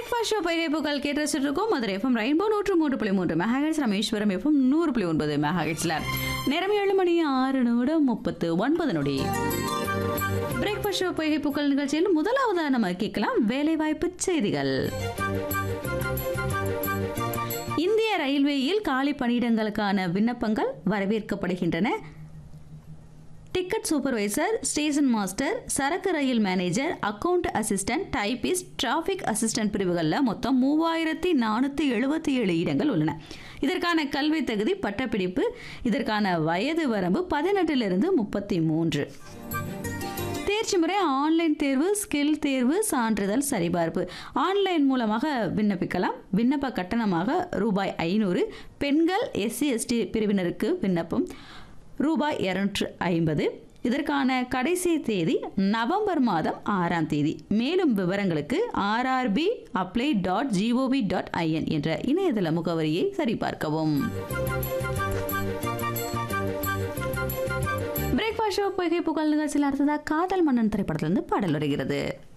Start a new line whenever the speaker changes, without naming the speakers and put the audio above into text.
breakfast show பைரேப்புகள் கேட்டு ரசிச்சுட்டு இருக்கோம் மதுரை எஃப்எம் ரெயின்போ நூற்று மூன்று புள்ளி மூன்று மெகாஹெட்ஸ் ராமேஸ்வரம் எஃப்எம் நூறு புள்ளி ஒன்பது மெகாஹெட்ஸ்ல நேரம் ஏழு மணி ஆறு நிமிடம் முப்பத்து ஒன்பது நொடி பிரேக்ஃபாஸ்ட் ஷோ பைரேப்புகள் நிகழ்ச்சியில் முதலாவதா நம்ம கேட்கலாம் வேலைவாய்ப்பு செய்திகள் இந்திய ரயில்வேயில் காலி பணியிடங்களுக்கான விண்ணப்பங்கள் வரவேற்கப்படுகின்றன டிக்கெட் சூப்பர்வைசர் ஸ்டேஷன் மாஸ்டர் சரக்கு ரயில் manager account assistant typist traffic assistant பிரிவுகளில் மொத்தம் மூவாயிரத்தி நானூற்றி எழுபத்தி ஏழு இடங்கள் உள்ளன இதற்கான கல்வி தகுதி பட்டப்பிடிப்பு இதற்கான வயது வரம்பு பதினெட்டிலிருந்து முப்பத்தி மூன்று தேர்ச்சி முறை ஆன்லைன் தேர்வு ஸ்கில் தேர்வு சான்றிதழ் சரிபார்ப்பு ஆன்லைன் மூலமாக விண்ணப்பிக்கலாம் விண்ணப்ப கட்டணமாக ரூபாய் ஐநூறு பெண்கள் எஸ்சி எஸ்டி பிரிவினருக்கு விண்ணப்பம் ரூபாய் இரநூற்று ஐம்பது இதற்கான கடைசி தேதி நவம்பர் மாதம் ஆறாம் தேதி மேலும் விவரங்களுக்கு RRB apply dot GOV dot IN என்ற இணையதள முகவரியை சரிபார்க்கவும் பிரேக்ஃபாஸ்ட் ஷோ பொய்கை புகழ் நிகழ்ச்சியில் அடுத்ததாக காதல் மன்னன் திரைப்படத்திலிருந்து பாடல் வருகிறது